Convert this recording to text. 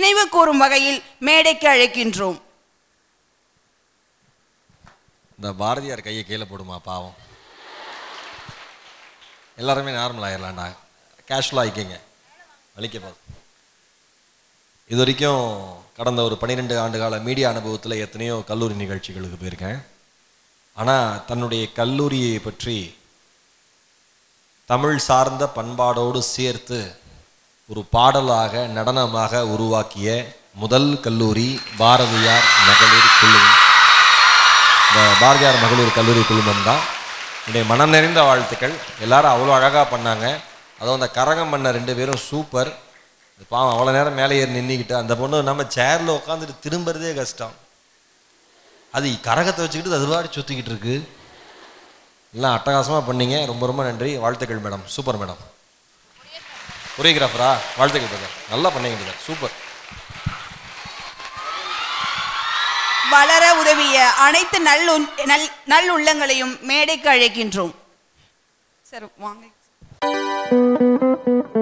நினைவு கூறும் வகையில் மேடைக்கு அழைக்கின்றோம் இந்த பாரதியார் கையை கீழே போடுமா பாவம் எல்லாருமே நார்மல் ஆயிடலாம்டா கேஷுவலாக ஆயிக்கிங்க வலிக்க போகுது இது வரைக்கும் கடந்த ஒரு பன்னிரெண்டு ஆண்டு கால மீடியா அனுபவத்தில் எத்தனையோ கல்லூரி நிகழ்ச்சிகளுக்கு போயிருக்கேன் ஆனால் தன்னுடைய கல்லூரியை பற்றி தமிழ் சார்ந்த பண்பாடோடு சேர்த்து ஒரு பாடலாக நடனமாக உருவாக்கிய முதல் கல்லூரி பாரதியார் மகளிர் குழுமம் இந்த பாரதியார் மகளிர் கல்லூரி குழுமம் தான் என்னுடைய மனம் நிறைந்த வாழ்த்துக்கள் எல்லாரும் அவ்வளோ அழகாக பண்ணாங்க அதுவும் அந்த கரகம் பண்ண ரெண்டு பேரும் சூப்பர் இந்த பாவம் அவ்வளோ நேரம் மேலே ஏறி நின்றுக்கிட்டு அந்த பொண்ணு நம்ம சேரில் உட்காந்துட்டு திரும்புறதே கஷ்டம் அது கரகத்தை வச்சுக்கிட்டு அது பாடி சுற்றிக்கிட்டு இருக்கு எல்லாம் அட்டகாசமாக பண்ணீங்க ரொம்ப ரொம்ப நன்றி வாழ்த்துக்கள் மேடம் சூப்பர் மேடம் கொரியோகிராஃபரா வாழ்த்துக்கள் பிரதர் நல்லா பண்ணீங்க பிரதர் சூப்பர் வளர உதவிய அனைத்து நல்லுன் நல் நல்லுள்ளங்களையும் மேடைக்கு அழைக்கின்றோம் சார் வாங்க